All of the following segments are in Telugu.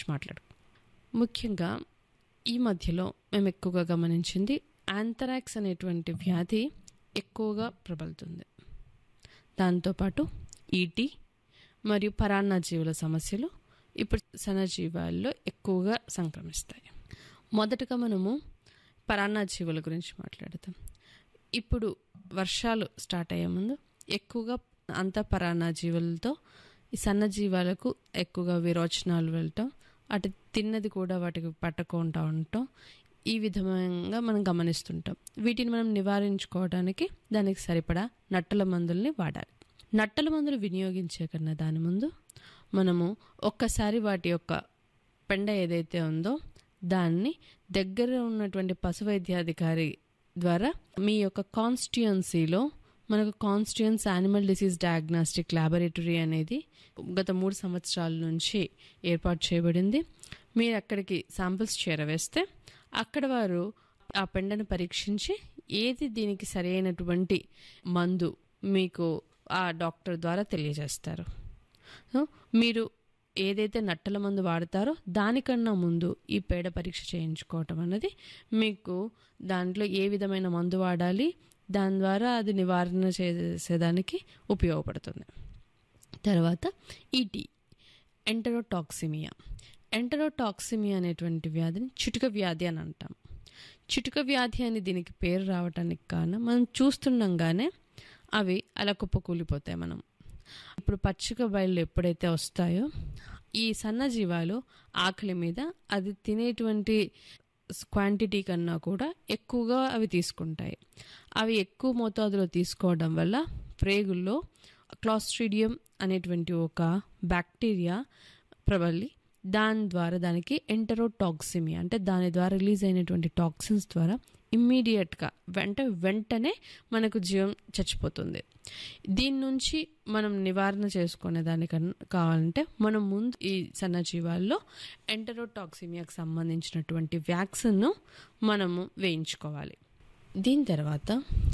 మాట్లాడు ముఖ్యంగా ఈ మధ్యలో మేము ఎక్కువగా గమనించింది యాంథరాక్స్ అనేటువంటి వ్యాధి ఎక్కువగా ప్రబలుతుంది దాంతోపాటు ఈటీ మరియు పరాన్నజీవుల సమస్యలు ఇప్పుడు సన్నజీవాల్లో ఎక్కువగా సంక్రమిస్తాయి మొదటగా మనము పరాన్నజీవుల గురించి మాట్లాడతాం ఇప్పుడు వర్షాలు స్టార్ట్ అయ్యే ముందు ఎక్కువగా అంత పరాన్నజీవులతో ఈ సన్నజీవాలకు ఎక్కువగా విరోచనాలు వెళ్ళటం అటు తిన్నది కూడా వాటికి పట్టకుండా ఉండటం ఈ విధంగా మనం గమనిస్తుంటాం వీటిని మనం నివారించుకోవడానికి దానికి సరిపడా నట్టల మందుల్ని వాడాలి నట్టల మందులు వినియోగించే కన్నా దాని ముందు మనము ఒక్కసారి వాటి యొక్క పెండ ఏదైతే ఉందో దాన్ని దగ్గర ఉన్నటువంటి పశు వైద్యాధికారి ద్వారా మీ యొక్క కాన్స్టిట్యుయన్సీలో మనకు constituency animal disease diagnostic laboratory అనేది గత మూడు సంవత్సరాల నుంచి ఏర్పాటు చేయబడింది మీరు అక్కడికి శాంపిల్స్ చేరవేస్తే అక్కడ వారు ఆ పెండను పరీక్షించి ఏది దీనికి సరైనటువంటి మందు మీకు ఆ డాక్టర్ ద్వారా తెలియజేస్తారు సో మీరు ఏదైతే నట్టల మందు వాడతారో దానికన్నా ముందు ఈ పేడ పరీక్ష చేయించుకోవటం అన్నది మీకు దాంట్లో ఏ విధమైన మందు వాడాలి దాని ద్వారా అది నివారణ చేసేదానికి ఉపయోగపడుతుంది తర్వాత ఈటీ ఎంటరోటాక్సిమియా ఎంటరోటాక్సిమియా అనేటువంటి వ్యాధిని చిటుక వ్యాధి అని అంటాం చిటుక వ్యాధి అని దీనికి పేరు రావడానికి కారణం మనం చూస్తుండగానే అవి అలా కుప్పకూలిపోతాయి మనం ఇప్పుడు పచ్చిక బయళ్ళు ఎప్పుడైతే వస్తాయో ఈ సన్నజీవాలు ఆకలి మీద అది తినేటువంటి క్వాంటిటీ కన్నా కూడా ఎక్కువగా అవి తీసుకుంటాయి అవి ఎక్కువ మోతాదులో తీసుకోవడం వల్ల ప్రేగుల్లో క్లాస్ట్రీడియం అనేటువంటి ఒక బ్యాక్టీరియా ప్రబలి దాని ద్వారా దానికి ఎంటరోటాక్సిమియా అంటే దాని ద్వారా రిలీజ్ అయినటువంటి టాక్సిన్స్ ద్వారా ఇమ్మీడియట్గా వెంట వెంటనే మనకు జీవం చచ్చిపోతుంది దీని నుంచి మనం నివారణ చేసుకునే దానికన్నా కావాలంటే మనం ముందు ఈ సన్నజీవాల్లో ఎంటరోటాక్సిమియాకి సంబంధించినటువంటి వ్యాక్సిన్ను మనము వేయించుకోవాలి దీని తర్వాత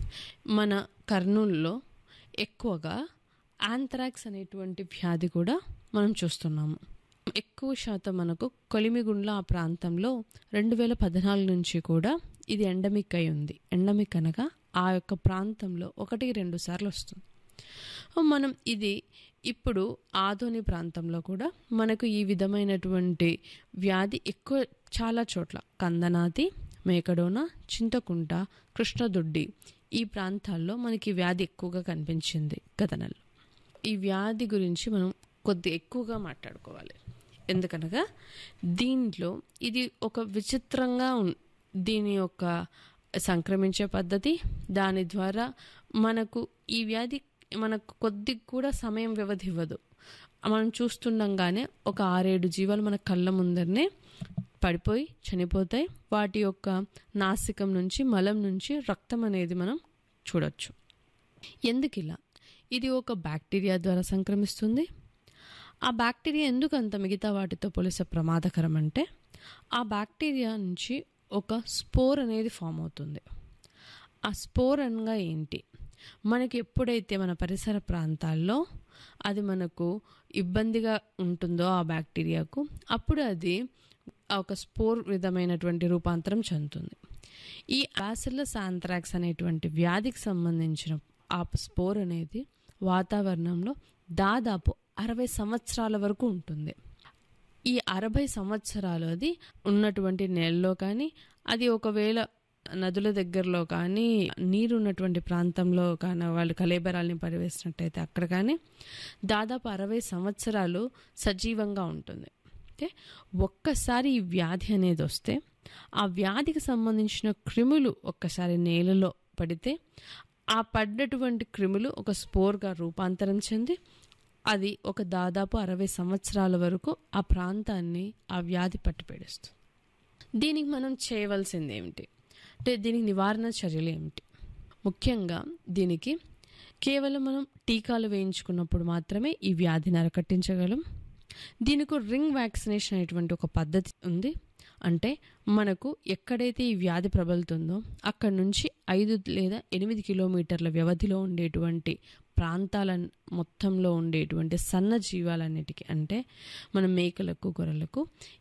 మన కర్నూల్లో ఎక్కువగా యాంథ్రాక్స్ అనేటువంటి వ్యాధి కూడా మనం చూస్తున్నాము ఎక్కువ శాతం మనకు కొలిమిగుండ్ల ఆ ప్రాంతంలో రెండు వేల పద్నాలుగు నుంచి కూడా ఇది ఎండమిక్ అయి ఉంది ఎండమిక్ అనగా ఆ యొక్క ప్రాంతంలో ఒకటి రెండు సార్లు వస్తుంది మనం ఇది ఇప్పుడు ఆదోని ప్రాంతంలో కూడా మనకు ఈ విధమైనటువంటి వ్యాధి ఎక్కువ చాలా చోట్ల కందనాతి మేకడోన చింతకుంట కృష్ణదొడ్డి ఈ ప్రాంతాల్లో మనకి వ్యాధి ఎక్కువగా కనిపించింది గత నెలలో ఈ వ్యాధి గురించి మనం కొద్ది ఎక్కువగా మాట్లాడుకోవాలి ఎందుకనగా దీంట్లో ఇది ఒక విచిత్రంగా దీని యొక్క సంక్రమించే పద్ధతి దాని ద్వారా మనకు ఈ వ్యాధి మనకు కొద్ది కూడా సమయం వ్యవధి ఇవ్వదు మనం చూస్తుండగానే ఒక ఆరేడు జీవాలు మన కళ్ళ ముందరనే పడిపోయి చనిపోతాయి వాటి యొక్క నాసికం నుంచి మలం నుంచి రక్తం అనేది మనం చూడొచ్చు ఎందుకు ఇలా ఇది ఒక బ్యాక్టీరియా ద్వారా సంక్రమిస్తుంది ఆ బ్యాక్టీరియా ఎందుకు అంత మిగతా వాటితో పోలిసే ప్రమాదకరం అంటే ఆ బ్యాక్టీరియా నుంచి ఒక స్పోర్ అనేది ఫామ్ అవుతుంది ఆ స్పోర్ అనగా ఏంటి మనకి ఎప్పుడైతే మన పరిసర ప్రాంతాల్లో అది మనకు ఇబ్బందిగా ఉంటుందో ఆ బ్యాక్టీరియాకు అప్పుడు అది ఒక స్పోర్ విధమైనటువంటి రూపాంతరం చెందుతుంది ఈ యాసిల్లస్ ఆంథ్రాక్స్ అనేటువంటి వ్యాధికి సంబంధించిన ఆ స్పోర్ అనేది వాతావరణంలో దాదాపు అరవై సంవత్సరాల వరకు ఉంటుంది ఈ అరవై సంవత్సరాలు అది ఉన్నటువంటి నెలలో కానీ అది ఒకవేళ నదుల దగ్గరలో కానీ నీరు ఉన్నటువంటి ప్రాంతంలో కానీ వాళ్ళు కలేబరాల్ని పరివేసినట్టయితే అక్కడ కానీ దాదాపు అరవై సంవత్సరాలు సజీవంగా ఉంటుంది ఓకే ఒక్కసారి ఈ వ్యాధి అనేది వస్తే ఆ వ్యాధికి సంబంధించిన క్రిములు ఒక్కసారి నేలలో పడితే ఆ పడ్డటువంటి క్రిములు ఒక స్పోర్గా రూపాంతరం చెంది అది ఒక దాదాపు అరవై సంవత్సరాల వరకు ఆ ప్రాంతాన్ని ఆ వ్యాధి పట్టిపేడుస్తుంది దీనికి మనం చేయవలసింది ఏమిటి అంటే దీనికి నివారణ చర్యలు ఏమిటి ముఖ్యంగా దీనికి కేవలం మనం టీకాలు వేయించుకున్నప్పుడు మాత్రమే ఈ వ్యాధిని అరకట్టించగలం దీనికి రింగ్ వ్యాక్సినేషన్ అనేటువంటి ఒక పద్ధతి ఉంది అంటే మనకు ఎక్కడైతే ఈ వ్యాధి ప్రబలుతుందో అక్కడ నుంచి ఐదు లేదా ఎనిమిది కిలోమీటర్ల వ్యవధిలో ఉండేటువంటి ప్రాంతాల మొత్తంలో ఉండేటువంటి సన్న జీవాలన్నిటికీ అంటే మన మేకలకు గొర్రెలకు